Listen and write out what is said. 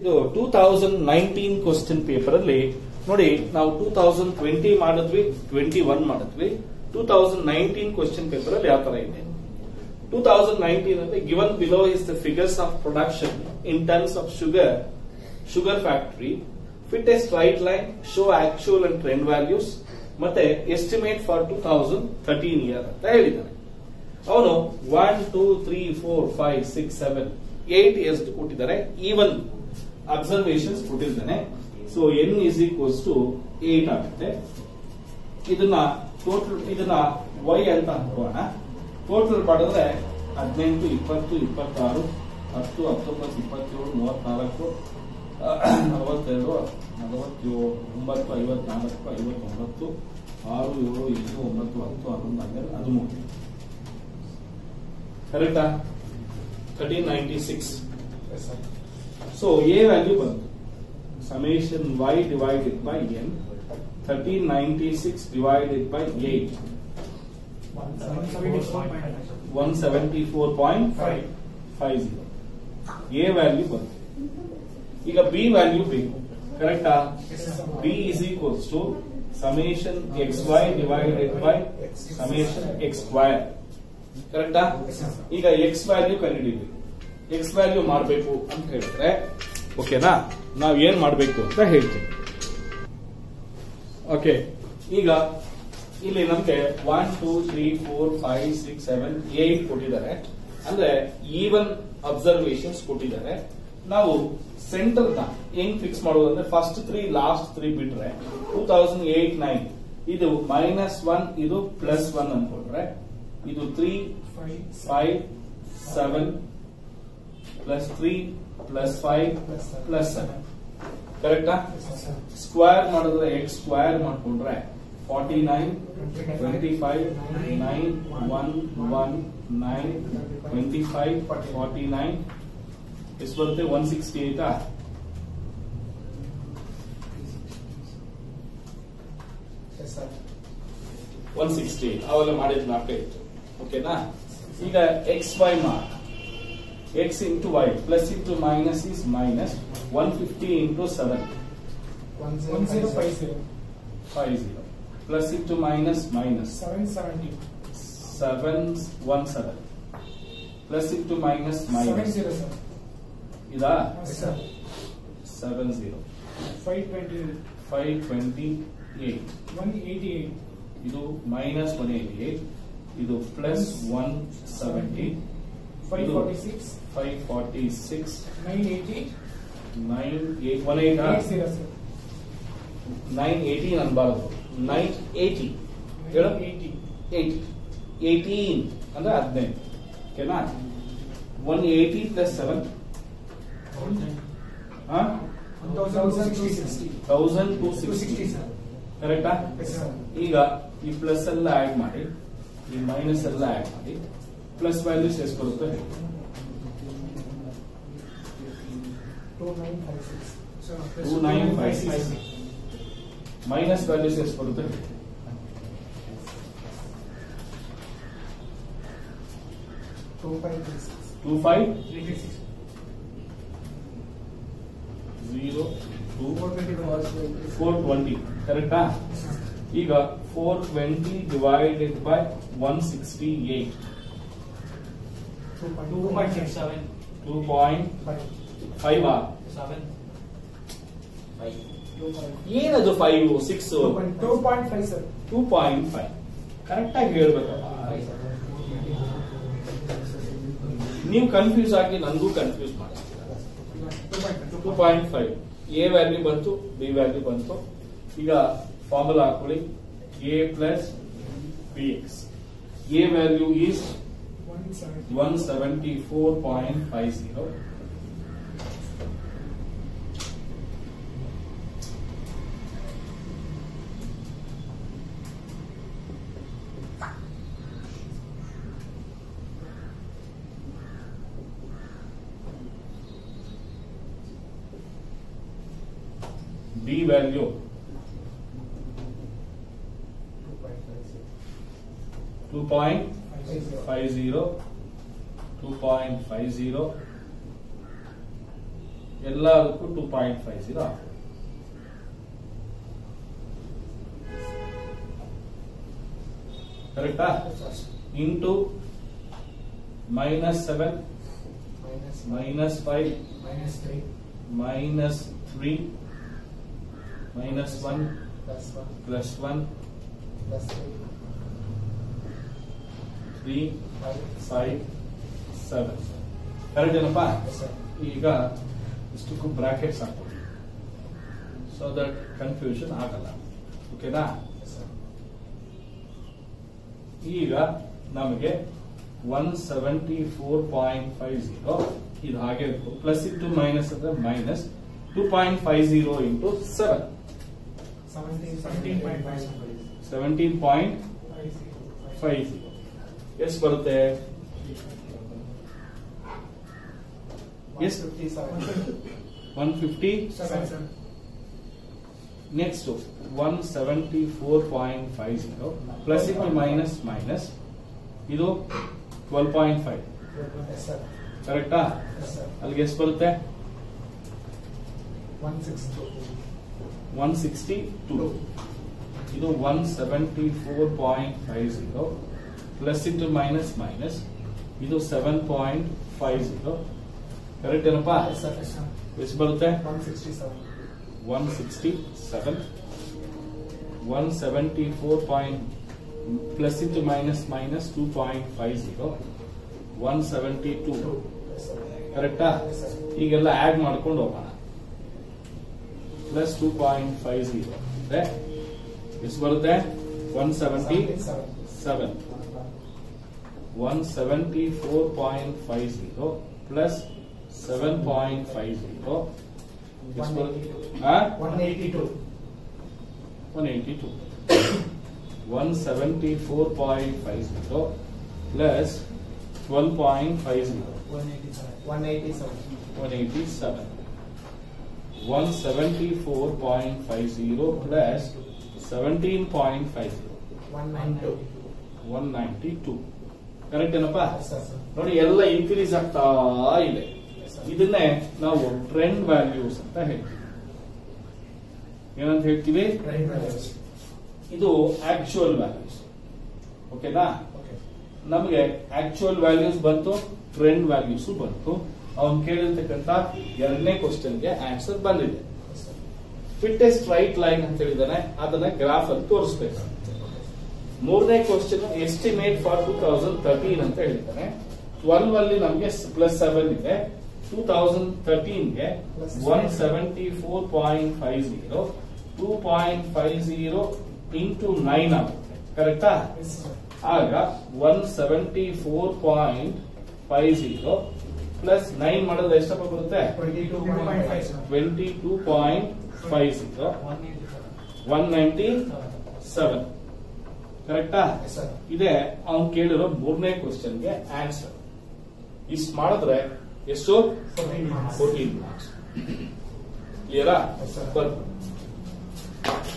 ಇದು two thousand nineteen question paper ಅಲ್ಲಿ ನೋಡಿ ನಾವು ಟೂ ತೌಸಂಡ್ ಟ್ವೆಂಟಿ ಮಾಡಿದ್ವಿ ಟ್ವೆಂಟಿ ಒನ್ ಮಾಡಿದ್ವಿ two thousand nineteen question paper ಅಲ್ಲಿ ಯಾವ ತರ ಇದೆ ಟೂ ತೌಸಂಡ್ ನೈನ್ಟೀನ್ ಅಲ್ಲಿ given below is the figures of production in terms of sugar sugar factory fit a straight line show actual and trend values ಮತ್ತೆ estimate for two thousand thirteen year ಅಂತ ಹೇಳಿದ್ದಾನೆ ಅವನು one two three four five six seven eight ಎಷ್ಟು ಕೊಟ್ಟಿದ್ದಾರೆ even observations ಕೊಟ್ಟಿದ್ದಾನೆ so N is equals to eight ಆಗುತ್ತೆ ಇದನ್ನ total ಇದನ್ನ ವೈ ಅಂತ ನೋಡೋಣ ಟೋಟಲ್ ಮಾಡಿದ್ರೆ ಹದಿನೆಂಟು ಇಪ್ಪತ್ತು ಇಪ್ಪತ್ತಾರು ಹತ್ತು ಹತ್ತೊಂಬತ್ತು ಇಪ್ಪತ್ತೇಳು ಮೂವತ್ನಾಲ್ಕು ನಲವತ್ತೆರಡು ನಲವತ್ತೇಳು ಒಂಬತ್ತು ಐವತ್ನಾಲ್ಕು ಐವತ್ತೊಂಬತ್ತು ಆರು ಏಳು ಎಂಟು ಒಂಬತ್ತು ಹತ್ತು ಹನ್ನೊಂದು ಹನ್ನೆರಡು ಹದಿಮೂರು ಕರೆಕ್ಟಾ thirteen ninety six so A value ಬಂತು summation Y divided by N thirteen ninety six divided by eight one seventy four point five zero A value ಬಂತು ಈಗ ಬಿ ವ್ಯಾಲ್ಯೂ ಬೇಕು ಕರೆಕ್ಟಾ B is equals to summation X Y divided by summation X square ಕರೆಕ್ಟಾ ಈಗ X value ಕಂಡುಹಿಡಿಬೇಕು X value ಮಾಡಬೇಕು ಅಂತ ಹೇಳಿದ್ರೆ ಓಕೆನಾ ನಾವ್ ಏನ್ ಮಾಡಬೇಕು ಅಂತ ಹೇಳ್ತೀನಿ ಓಕೆ ಈಗ ಇಲ್ಲಿ ನಮ್ಗೆ one two three four five six seven eight ಕೊಟ್ಟಿದ್ದಾರೆ ಅಂದ್ರೆ ಈವನ್ ಅಬ್ಸರ್ವೇಷನ್ಸ್ ಕೊಟ್ಟಿದ್ದಾರೆ ನಾವು ಸೆಂಟರ್ ನ ಹೆಂಗ್ ಫಿಕ್ಸ್ ಮಾಡೋದು ಅಂದ್ರೆ ಫಸ್ಟ್ ತ್ರೀ ಲಾಸ್ಟ್ ತ್ರೀ ಬಿಟ್ರೆ ಟೂ ತೌಸಂಡ್ ಏಟ್ ನೈನ್ ಇದು ಮೈನಸ್ ಒನ್ ಇದು ಪ್ಲಸ್ ಒನ್ ಅನ್ಕೊಂಡ್ರೆ ಇದು three five seven plus three plus five plus seven ಕರೆಕ್ಟಾ ಸ್ಕ್ವೇರ್ ಮಾಡಿದ್ರೆ ಎಕ್ಸ್ ಸ್ಕ್ವೇರ್ ಮಾಡ್ಕೊಂಡ್ರೆ forty nine twenty five nine one one nine twenty five forty nine ಎಷ್ಟು ಬರುತ್ತೆ one sixty ಏಟಾ ಒನ್ ಸಿಕ್ಸ್ಟಿ ಅವೆಲ್ಲ ಮಾಡಿದ್ ನಾಲ್ಕೇ ಇತ್ತು ಓಕೆನಾ ಈಗ X Y mark X into Y plus into minus is minus one fifty into seven five zero plus into minus minus seven one seven plus into minus minus ಇದಾ seven zero five twenty eight ಇದು minus one eighty eight ಇದು plus one seventy five forty six nine eight one eight nine eighty ಅನ್ಬಾರದು nine eighty ಹೇಳು eighty eighteen ಅಂದ್ರೆ ಹದಿನೈದು ಓಕೆನಾ one eighty plus seven thousand two sixty ಕರೆಕ್ಟಾ ಈಗ ಈ ಪ್ಲಸ್ ಎಲ್ಲ ಆಡ್ ಮಾಡಿ ಈ ಮೈನಸ್ ಎಲ್ಲ ಆಡ್ ಮಾಡಿ ಪ್ಲಸ್ ವ್ಯಾಲ್ಯೂಸ್ ಎಷ್ಟು ಬರುತ್ತೆ two nine five six minus values ಎಷ್ಟು ಬರುತ್ತೆ two five zero two four twenty ಕರೆಕ್ಟಾ ಈಗ four twenty divided by one sixty eight two point five ಆ ಏನದು five six two point five correct ಆಗಿ ಹೇಳ್ಬೇಕಪ್ಪ ನೀವು ಕನ್ಫ್ಯೂಸ್ ಆಗಿ ನನಗೂ ಕನ್ಫ್ಯೂಸ್ ಮಾಡ್ತೀರಾ two point five A value ಬಂತು ಬಿ ವ್ಯಾಲ್ಯೂ ಬಂತು ಈಗ ಫಾರ್ಮುಲಾ ಹಾಕೊಳ್ಳಿ A plus B X A value is one seventy four point five zero B value 2.50 2.50 ಎಲ್ಲದಕ್ಕೂ ಟೂ ಪಾಯಿಂಟ್ ಫೈವ್ ಜೀರೋ ಕರೆಕ್ಟಾ into minus seven minus minus five minus three minus three minus one plus one plus one plus three three five five seven correct ಏನಪ್ಪಾ yes sir ಈಗ ಇಷ್ಟಕ್ಕೂ brackets ಹಾಕೊಳ್ಳಿ so that confusion ಆಗಲ್ಲ ಓಕೆನಾ yes sir ಈಗ ನಮಗೆ one seventy four point five zero ಇದು ಹಾಗೆ ಪ್ಲಸ್ ಇಂಟು ಮೈನಸ್ ಅಂದ್ರೆ minus two point five zero into seven seventeen seventeen point five seventeen point five zero ಎಷ್ಟು ಬರುತ್ತೆ yes fifty seven one fifty seven sir next one seventy four point five zero plus into minus minus ಇದು twelve point five yes sir ಕರೆಕ್ಟಾ yes sir ಅಲ್ಲಿಗೆ ಎಷ್ಟು ಬರುತ್ತೆ one six two one sixty two ಇದು one seventy four point five zero plus into minus minus ಇದು seven point five zero correct ಏನಪ್ಪಾ yes sir yes sir ಎಷ್ಟು ಬರುತ್ತೆ one sixty seven one sixty seven one seventy four point plus into minus minus two point five zero one seventy two two yes sir ಕರೆಕ್ಟಾ yes sir ಈಗೆಲ್ಲ add ಮಾಡ್ಕೊಂಡು ಹೋಗೋಣ plus two point five zero ಅಂದ್ರೆ ಎಷ್ಟು ಬರುತ್ತೆ one seventy seven seven one seventy four point five zero plus seven point five zero ಎಷ್ಟು ಬರುತ್ತೆ one eighty two one eighty two one seventy four point five zero plus twelve point five zero one eighty seven one eighty seven 187. 174.50 plus 17.50. one nine two 192. Correct ಏನಪ್ಪಾ yes sir ನೋಡಿ ಎಲ್ಲ increase ಆಗ್ತಾ ಇದೆ yes sir ಇದನ್ನೇ ನಾವು trend values ಅಂತ ಹೇಳ್ತೀವಿ ಏನಂತ ಹೇಳ್ತೀವಿ right values ಇದು ಆಕ್ಚುಯಲ್ ವ್ಯಾಲ್ಯೂಸ್ ಓಕೆನಾ okay ನಮಗೆ ಆಕ್ಚುಯಲ್ ವ್ಯಾಲ್ಯೂಸ್ ಬಂತು ಟ್ರೆಂಡ್ ವ್ಯಾಲ್ಯೂಸ್ ಬಂತು ಅವನು ಕೇಳಿರ್ತಕ್ಕಂತ ಎರಡನೇ ಕ್ವಶನ್ಗೆ ಆನ್ಸರ್ ಬಂದಿದೆ yes sir fittest right line ಅಂತ ಹೇಳಿದಾನೆ ಅದನ್ನ ಗ್ರಾಫ್ ಅಲ್ಲಿ ತೋರಿಸ್ಬೇಕು ಮೂರನೇ question estimate for two thousand thirteen ಅಂತ ಹೇಳಿದ್ದಾನೆ ಟ್ವೆಲ್ವ್ ಅಲ್ಲಿ ನಮಗೆ ಪ್ಲಸ್ ಸೆವೆನ್ ಇದೆ ಟೂ ತೌಸಂಡ್ ತರ್ಟೀನ್ಗೆ Plus one seventy four point five zero two point five zero into nine ಆಗುತ್ತೆ ಕರೆಕ್ಟಾ yes sir ಆಗ one seventy four point five zero plus nine ಮಾಡಿದ್ರೆ ಎಷ್ಟಪ್ಪ ಬರುತ್ತೆ twenty two point five sir twenty two point five zero one eighty seven one ninety seven ಕರೆಕ್ಟಾ yes sir ಇದೆ ಅವ್ನು ಕೇಳಿರೋ ಮೂರನೇ ಕ್ವಶನ್ಗೆ ಆನ್ಸರ್ ಇಷ್ಟು ಮಾಡಿದ್ರೆ ಎಷ್ಟು fourteen marks ಫೋರ್ಟೀನ್ ಮಾರ್ಕ್ಸ್ ಕ್ಲಿಯರಾ Yes, sir. ಬರ್ಬೋದು